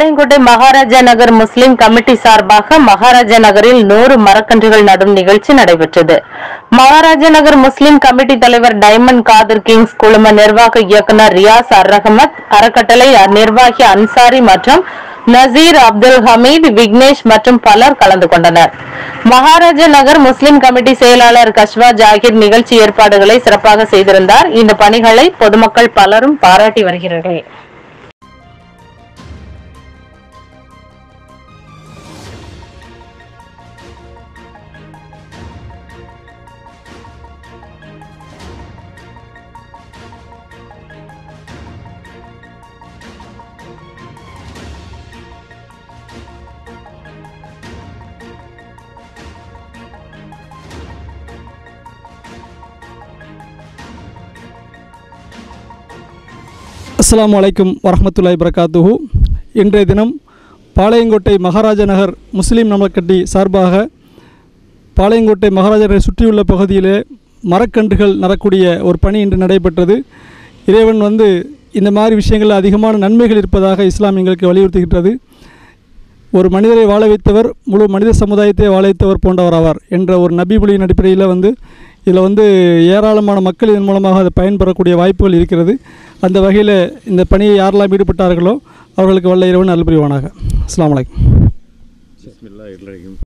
Palayamkottai Maharaja Nagar Muslim committee சார்பாக மகாராஜா நகரில் நூறு மரக்கன்றுகள் நடும் நிகழ்ச்சி நடைபெற்றது மகாராஜா நகர் முஸ்லிம் கமிட்டி தலைவர் டைமண்ட் காதர் கிங்ஸ் குழும நிர்வாக இயக்குனர் ரியாஸ் அர் ரஹமத் அறக்கட்டளை நிர்வாகி அன்சாரி மற்றும் நசீர் அப்துல் ஹமீத் விக்னேஷ் மற்றும் பலர் கலந்து கொண்டனர் மகாராஜா நகர் முஸ்லிம் கமிட்டி செயலாளர் கஷ்வா ஜாகிர் நிகழ்ச்சி ஏற்பாடுகளை சிறப்பாக செய்திருந்தார் இந்த பணிகளை பொதுமக்கள் பலரும் பாராட்டி வருகிறார்கள் அஸ்ஸலாமு அலைக்கும் வரஹ்மத்துல்லாஹி வரகாத்துஹு இன்றைய தினம் பாளையங்கோட்டை மகாராஜா நகர் முஸ்லீம் நலக்கட்டி சார்பாக பாளையங்கோட்டை மகாராஜா நகரை சுற்றியுள்ள பகுதியிலே மரக்கன்றுகள் நடக்கூடிய ஒரு பணி இன்று நடைபெற்றது இறைவன் வந்து இந்த மாதிரி விஷயங்களில் அதிகமான நன்மைகள் இருப்பதாக இஸ்லாம் எங்களுக்கு வலியுறுத்துகின்றது ஒரு மனிதரை வாழ வைத்தவர் முழு மனித சமுதாயத்தை வாழ வைத்தவர் போன்றவர் ஆவார் என்ற ஒரு நபி மொழியின் அடிப்படையில் வந்து இதில் வந்து ஏராளமான மக்கள் இதன் மூலமாக அதை பயன்பெறக்கூடிய வாய்ப்புகள் இருக்கிறது அந்த வகையில் இந்த பணியை யாரெல்லாம் ஈடுபட்டார்களோ அவர்களுக்கு வல்ல இறைவன் அருள் புரிவானாக அஸ்ஸலாமு அலைக்கும் பிஸ்மில்லா இர்ரஹீம்